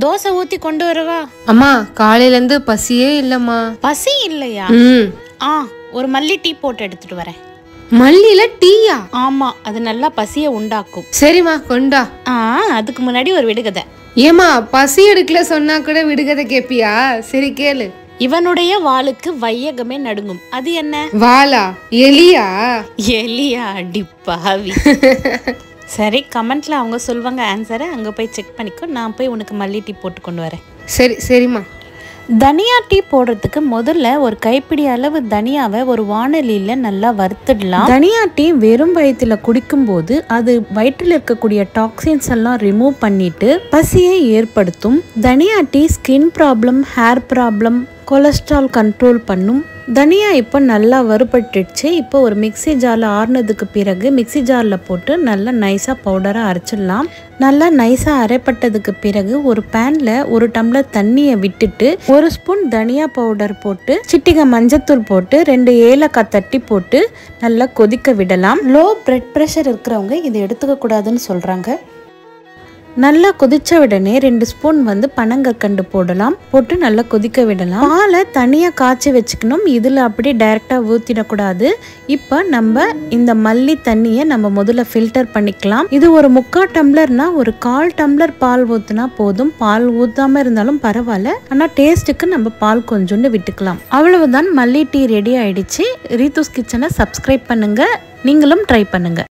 தோசை ஊத்தி கொண்டு வரவா அம்மா காலையில இருந்து பசியே இல்லம்மா பசி இல்லையா ம் ஆ ஒரு மல்லி டீ போட்டு எடுத்துட்டு வரேன் மல்லியில டீயா ஆமா அது நல்லா பசியை உண்டாக்கும் சரிம்மா கொண்டா ஆ அதுக்கு முன்னாடி ஒரு விடுகதை ஏமா பசி எடுக்கல சொன்னா கூட விடுகதை கேப்பியா சரி கேளு இவனுடைய வாளுக்கு வையகமே நடுங்கும் அது என்ன வாலா எலியா எலியா அடிப்பாவி சரி கமெண்ட்ல அவங்க சொல்லுவாங்க ஆன்சரை அங்க போய் செக் பண்ணிக்கோ நான் போய் உனக்கு மல்லி டீ போட்டு கொண்டு வரேன் சரி சரிம்மா தனியா டீ போடுறதுக்கு முதல்ல ஒரு கைப்பிடி அளவு தனியாவை ஒரு வாணலியில நல்லா வறுத்துடலாம் தனியா டீ வெறும் வயிற்றுல குடிக்கும்போது அது வயிற்றில் இருக்கக்கூடிய டாக்ஸின்ஸ் எல்லாம் ரிமூவ் பண்ணிட்டு பசியை ஏற்படுத்தும் தனியா tea skin problem hair problem cholesterol control பண்ணும் தனியா இப்போ நல்லா வறுபட்டுடுச்சு இப்போ ஒரு மிக்ஸி ஜாரில் ஆறுனதுக்கு பிறகு மிக்ஸி ஜாரில் போட்டு நல்லா நைஸாக பவுடராக அரைச்சிடலாம் நல்லா நைஸாக அரைப்பட்டதுக்கு பிறகு ஒரு பேனில் ஒரு டம்ளர் தண்ணியை விட்டுட்டு ஒரு ஸ்பூன் தனியா பவுடர் போட்டு சிட்டிகை மஞ்சத்தூள் போட்டு ரெண்டு ஏலக்காய் தட்டி போட்டு நல்லா கொதிக்க விடலாம் லோ பிளட் ப்ரெஷர் இருக்கிறவங்க இதை எடுத்துக்க கூடாதுன்னு சொல்கிறாங்க நல்லா கொதிச்ச உடனே ரெண்டு ஸ்பூன் வந்து பனங்கற்கண்டு போடலாம் போட்டு நல்லா கொதிக்க விடலாம் பாலை தனியாக காய்ச்சி வச்சுக்கணும் இதில் அப்படியே டைரெக்டாக ஊற்றிடக்கூடாது இப்போ நம்ம இந்த மல்லி தண்ணியை நம்ம முதல்ல ஃபில்டர் பண்ணிக்கலாம் இது ஒரு முக்கால் டம்ளர்னா ஒரு கால் டம்ளர் பால் ஊற்றினா போதும் பால் ஊற்றாமல் இருந்தாலும் பரவாயில்ல ஆனால் டேஸ்ட்டுக்கு நம்ம பால் கொஞ்சோண்டு விட்டுக்கலாம் அவ்வளவுதான் மல்லி டீ ரெடி ஆயிடுச்சு ரீதூஸ் கிச்சனை சப்ஸ்கிரைப் பண்ணுங்க நீங்களும் ட்ரை பண்ணுங்க